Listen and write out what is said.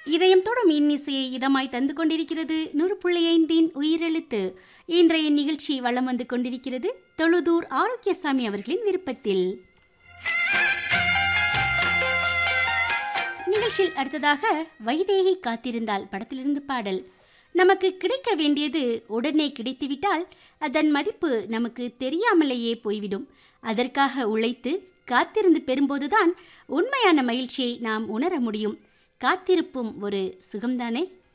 இதயம் தொடும் இன்னிசையை இதமாய் தந்து கொண்டிருக்கிறது நூறு புள்ளி ஐந்தின் உயிரெழுத்து இன்றைய நிகழ்ச்சி வலம் வந்து கொண்டிருக்கிறது தொழுதூர் ஆரோக்கியசாமி அவர்களின் விருப்பத்தில் நிகழ்ச்சியில் அடுத்ததாக வைதேகி காத்திருந்தால் படத்திலிருந்து பாடல் நமக்கு கிடைக்க வேண்டியது உடனே கிடைத்துவிட்டால் அதன் மதிப்பு நமக்கு தெரியாமலேயே போய்விடும் அதற்காக உழைத்து காத்திருந்து பெறும்போதுதான் உண்மையான மகிழ்ச்சியை நாம் உணர முடியும் காத்திருப்பும் ஒரு சுகம்தானே